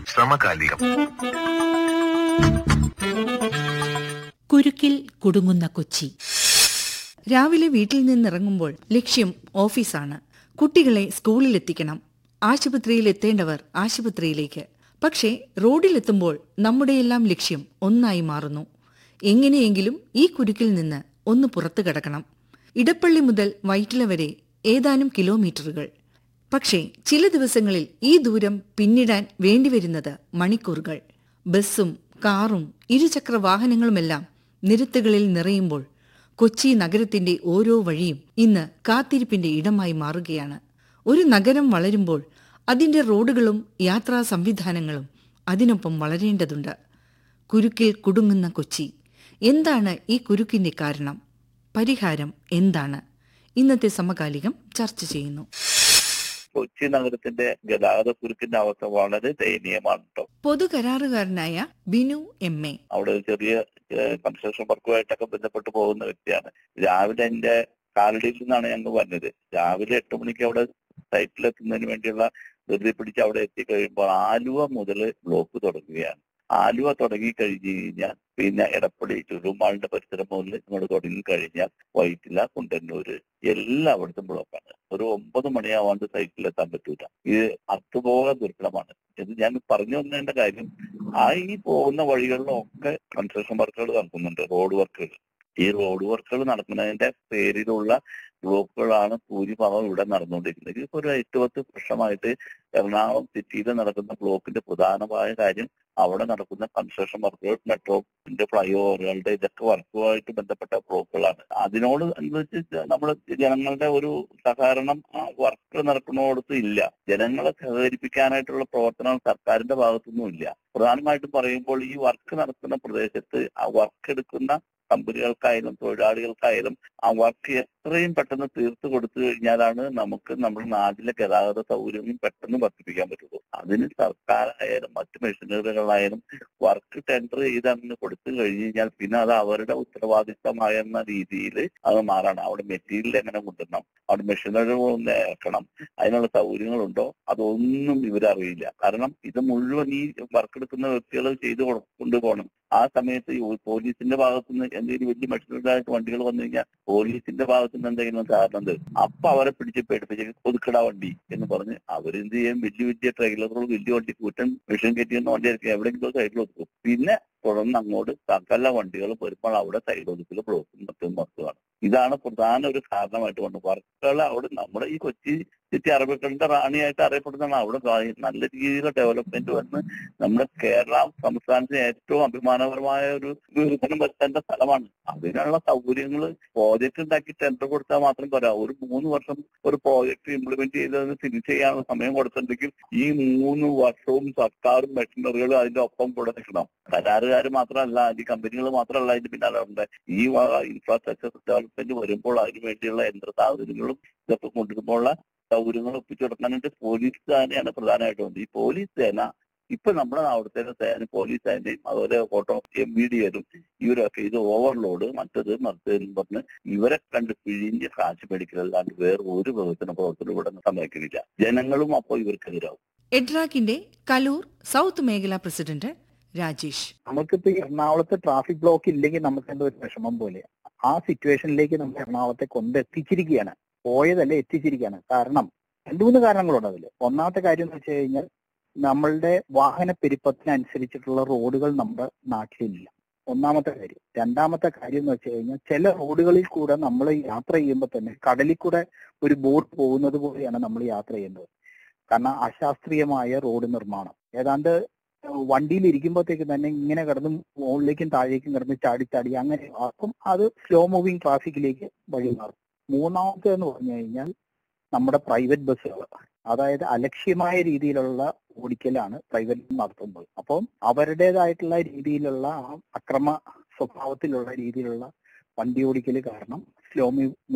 സമകാലികം കുരുക്കിൽ കുടുങ്ങുന്ന കൊച്ചി രാവിലെ വീട്ടിൽ നിന്നിറങ്ങുമ്പോൾ ലക്ഷ്യം ഓഫീസാണ് കുട്ടികളെ സ്കൂളിലെത്തിക്കണം ആശുപത്രിയിൽ എത്തേണ്ടവർ ആശുപത്രിയിലേക്ക് പക്ഷേ റോഡിലെത്തുമ്പോൾ നമ്മുടെയെല്ലാം ലക്ഷ്യം ഒന്നായി മാറുന്നു എങ്ങനെയെങ്കിലും ഈ കുരുക്കിൽ നിന്ന് ഒന്ന് പുറത്തു കടക്കണം ഇടപ്പള്ളി മുതൽ വൈറ്റില വരെ ഏതാനും കിലോമീറ്ററുകൾ പക്ഷേ ചില ദിവസങ്ങളിൽ ഈ ദൂരം പിന്നിടാൻ വേണ്ടിവരുന്നത് മണിക്കൂറുകൾ ബസ്സും കാറും ഇരുചക്ര വാഹനങ്ങളുമെല്ലാം നിരത്തുകളിൽ നിറയുമ്പോൾ കൊച്ചി നഗരത്തിന്റെ ഓരോ വഴിയും ഇന്ന് കാത്തിരിപ്പിന്റെ ഇടമായി മാറുകയാണ് ഒരു നഗരം വളരുമ്പോൾ അതിന്റെ റോഡുകളും യാത്രാ സംവിധാനങ്ങളും അതിനൊപ്പം വളരേണ്ടതുണ്ട് കുരുക്കിൽ കുടുങ്ങുന്ന കൊച്ചി എന്താണ് ഈ കുരുക്കിന്റെ കാരണം പരിഹാരം എന്താണ് ഇന്നത്തെ സമകാലികം ചർച്ച ചെയ്യുന്നു കൊച്ചി നഗരത്തിന്റെ ഗതാഗത കുരുക്കിന്റെ അവസ്ഥ വളരെ ദയനീയമാണ് കേട്ടോ പൊതുകരാറുകാരനായ ബിനു എം എ അവിടെ ഒരു ചെറിയ കൺസ്ട്രക്ഷൻ വർക്കുമായിട്ടൊക്കെ ബന്ധപ്പെട്ട് പോകുന്ന വ്യക്തിയാണ് രാവിലെ എന്റെ കാലടിയിൽ നിന്നാണ് ഞങ്ങൾ വന്നത് രാവിലെ എട്ട് മണിക്ക് അവിടെ സൈറ്റിലെത്തുന്നതിന് വേണ്ടിയുള്ള ധൃതി പിടിച്ച് അവിടെ എത്തിക്കഴിയുമ്പോൾ ആലുവ മുതൽ ബ്ലോക്ക് തുടങ്ങുകയാണ് ആലുവ തുടങ്ങി കഴിഞ്ഞു കഴിഞ്ഞാൽ പിന്നെ എടപ്പള്ളി ചുരുമാളിന്റെ പരിസരം മുതൽ ഇങ്ങോട്ട് തുടങ്ങി കഴിഞ്ഞാൽ വൈറ്റില കുണ്ടന്നൂര് എല്ലായിടത്തും ബ്ലോക്കാണ് ഒരു ഒമ്പത് മണിയാവാണ്ട് സൈറ്റിലെത്താൻ പറ്റൂല ഇത് അതുപോലെ ദുർഘടമാണ് ഇത് ഞാൻ പറഞ്ഞു വന്നതിന്റെ കാര്യം ആ ഈ പോകുന്ന വഴികളിലൊക്കെ കൺസ്ട്രക്ഷൻ വർക്കുകൾ നടക്കുന്നുണ്ട് റോഡ് വർക്കുകൾ ഈ റോഡ് വർക്കുകൾ നടക്കുന്നതിന്റെ പേരിലുള്ള ബ്ലോക്കുകളാണ് ഭൂരിഭാഗം ഇവിടെ നടന്നുകൊണ്ടിരിക്കുന്നത് ഇതിപ്പോ ഒരു എട്ട് പത്ത് വർഷമായിട്ട് എറണാകുളം സിറ്റിയിൽ നടക്കുന്ന ബ്ലോക്കിന്റെ പ്രധാനമായ കാര്യം അവിടെ നടക്കുന്ന കൺസ്ട്രക്ഷൻ വർക്കുകൾ മെട്രോന്റെ ഫ്ലൈ ഓവറുകളുടെ ഇതൊക്കെ വർക്കുമായിട്ട് ബന്ധപ്പെട്ട ബ്ലോക്കുകളാണ് അതിനോട് അനുസരിച്ച് നമ്മൾ ജനങ്ങളുടെ ഒരു സഹകരണം ആ വർക്ക് നടക്കുന്നിടത്ത് ഇല്ല ജനങ്ങളെ സഹകരിപ്പിക്കാനായിട്ടുള്ള പ്രവർത്തനം സർക്കാരിന്റെ ഭാഗത്തുനിന്നും ഇല്ല പ്രധാനമായിട്ടും പറയുമ്പോൾ ഈ വർക്ക് നടക്കുന്ന പ്രദേശത്ത് ആ വർക്ക് എടുക്കുന്ന കമ്പനികൾക്കായാലും തൊഴിലാളികൾക്കായാലും ആ വർക്ക് എത്രയും പെട്ടെന്ന് തീർത്തു കൊടുത്തു കഴിഞ്ഞാലാണ് നമുക്ക് നമ്മുടെ നാട്ടിലെ ഗതാഗത സൗകര്യം പെട്ടെന്ന് വർദ്ധിപ്പിക്കാൻ പറ്റുള്ളൂ അതിന് സർക്കാരായാലും മറ്റു മെഷീനറികളായാലും വർക്ക് ടെൻഡർ ചെയ്ത് അങ്ങ് കൊടുത്തു കഴിഞ്ഞു കഴിഞ്ഞാൽ പിന്നെ അത് അവരുടെ ഉത്തരവാദിത്തമായെന്ന രീതിയിൽ അത് മാറണം അവിടെ മെറ്റീരിയൽ എങ്ങനെ കൊണ്ടുവരണം അവിടെ മെഷീനറികൾ ഒന്ന് ഇറക്കണം അതിനുള്ള സൗകര്യങ്ങളുണ്ടോ അതൊന്നും ഇവരറിയില്ല കാരണം ഇത് മുഴുവൻ ഈ വർക്ക് എടുക്കുന്ന വ്യക്തികൾ ചെയ്ത് കൊ- കൊണ്ടുപോകണം ആ സമയത്ത് ഈ പോലീസിന്റെ ഭാഗത്തുനിന്ന് എന്തെങ്കിലും വലിയ മെഷീനറികളായിട്ട് വണ്ടികൾ വന്നു കഴിഞ്ഞാൽ പോലീസിന്റെ ഭാഗത്തുനിന്ന് എന്തെങ്കിലും കാരണം ഉണ്ട് അപ്പൊ അവരെ പിടിച്ച് പേടിപ്പിച്ച് ഒതുക്കട വണ്ടി എന്ന് പറഞ്ഞ് അവരെന്ത് ചെയ്യും വലിയ വലിയ ട്രെയിലറുകൾ വലിയ വണ്ടി കൂറ്റൻ മെഷീൻ കയറ്റിയുന്ന വണ്ടി ആയിരിക്കും എവിടെയെങ്കിലും സൈഡിൽ ഒതുക്കും പിന്നെ തുടർന്ന് അങ്ങോട്ട് സകല വണ്ടികൾ വരുമ്പോൾ അവിടെ സൈഡ് ഒതുക്കൽ ബ്ലോക്കും മറ്റും വസ്തുവാണ് ഇതാണ് പ്രധാന ഒരു കാരണമായിട്ട് കൊണ്ട് വർക്കുകൾ അവിടെ നമ്മുടെ ഈ കൊച്ചി സിറ്റി അറബിക്കലിന്റെ റാണിയായിട്ട് അറിയപ്പെടുന്നതാണ് അവിടെ ഗാ- നല്ല രീതിയിലുള്ള ഡെവലപ്മെന്റ് വന്ന് നമ്മുടെ കേരള സംസ്ഥാനത്തിന് ഏറ്റവും അഭിമാനപരമായ ഒരു വികസനം വരുത്തേണ്ട സ്ഥലമാണ് അതിനുള്ള സൗകര്യങ്ങൾ പ്രോജക്റ്റ് ഉണ്ടാക്കി ടെൻഡർ കൊടുത്താൽ മാത്രം പോരാ ഒരു മൂന്ന് വർഷം ഒരു പ്രോജക്റ്റ് ഇംപ്ലിമെന്റ് ചെയ്തതിന് ഫിനിഷ് ചെയ്യാനുള്ള സമയം കൊടുത്തിട്ടുണ്ടെങ്കിൽ ഈ മൂന്ന് വർഷവും സർക്കാരും മെഷീനറികളും അതിന്റെ ഒപ്പം കൂടെ നിൽക്കണം കരാറുകാർ മാത്രമല്ല ഈ കമ്പനികൾ മാത്രമല്ല അതിന്റെ പിന്നാലെ ഉണ്ട് ഈ ഇൻഫ്രാസ്ട്രക്ചർ ഡെവലപ്മെന്റ് വരുമ്പോൾ അതിന് വേണ്ടിയുള്ള യന്ത്ര സാഹചര്യങ്ങളും ഇതൊക്കെ കൊണ്ടുവരുമ്പോഴുള്ള സൗകര്യങ്ങൾ ഒപ്പിച്ചു കൊടുക്കാനായിട്ട് പോലീസ് സേനയാണ് പ്രധാനമായിട്ടും ഉണ്ട് ഈ പോലീസ് സേന ഇപ്പൊ നമ്മുടെ അവിടുത്തെ സേന പോലീസ് സേനയും അതുപോലെ ഓട്ടോ എം ബി ഡി ആരും ഇവരൊക്കെ ഇത് ഓവർലോഡ് മറ്റത് മറ്റേതെന്ന് പറഞ്ഞ് ഇവരെ കണ്ട് പിഴിഞ്ഞ് കാശ് മേടിക്കലല്ലാണ്ട് വേറെ ഒരു വികസന പ്രവർത്തനം ഇവിടെ സമ്മതിക്കുന്നില്ല ജനങ്ങളും അപ്പോൾ ഇവർക്കെതിരാവും എഡ്രാക്കിന്റെ കലൂർ സൗത്ത് മേഖലാ പ്രസിഡന്റ് രാജേഷ് നമുക്കിപ്പോ ഈ എറണാകുളത്ത് ട്രാഫിക് ബ്ലോക്ക് ഇല്ലെങ്കിൽ നമുക്ക് എന്തോ ഒരു വിഷമം പോലെ ആ സിറ്റുവേഷനിലേക്ക് നമ്മൾ എറണാകുളത്തെ കൊണ്ടെത്തിച്ചിരിക്കുകയാണ് പോയതല്ല എത്തിച്ചിരിക്കുകയാണ് കാരണം രണ്ടു മൂന്ന് കാരണങ്ങളുണ്ട് അതിൽ ഒന്നാമത്തെ കാര്യം എന്ന് വെച്ച് കഴിഞ്ഞാൽ നമ്മളുടെ വാഹന പെരുപ്പത്തിനനുസരിച്ചിട്ടുള്ള റോഡുകൾ നമ്മുടെ നാട്ടിലില്ല ഒന്നാമത്തെ കാര്യം രണ്ടാമത്തെ കാര്യം എന്ന് വെച്ച് കഴിഞ്ഞാൽ ചില റോഡുകളിൽ കൂടെ നമ്മൾ യാത്ര ചെയ്യുമ്പോൾ തന്നെ കടലിൽ കൂടെ ഒരു ബോട്ട് പോകുന്നത് പോലെയാണ് നമ്മൾ യാത്ര ചെയ്യുന്നത് കാരണം അശാസ്ത്രീയമായ റോഡ് നിർമ്മാണം ഏതാണ്ട് വണ്ടിയിൽ ഇരിക്കുമ്പോഴത്തേക്ക് തന്നെ ഇങ്ങനെ കിടന്ന് മുകളിലേക്കും താഴേക്കും കിടന്ന് ചാടി ചാടി അങ്ങനെ അപ്പം അത് സ്ലോ മൂവിങ് ട്രാഫിക്കിലേക്ക് വഴി മാറും മൂന്നാമത്തെ എന്ന് പറഞ്ഞു കഴിഞ്ഞാൽ നമ്മുടെ പ്രൈവറ്റ് ബസ്സുകൾ അതായത് അലക്ഷ്യമായ രീതിയിലുള്ള ഓടിക്കലാണ് പ്രൈവറ്റ് നടത്തുന്നത് അപ്പം അവരുടേതായിട്ടുള്ള രീതിയിലുള്ള ആ അക്രമ സ്വഭാവത്തിലുള്ള രീതിയിലുള്ള വണ്ടി ഓടിക്കൽ കാരണം സ്ലോ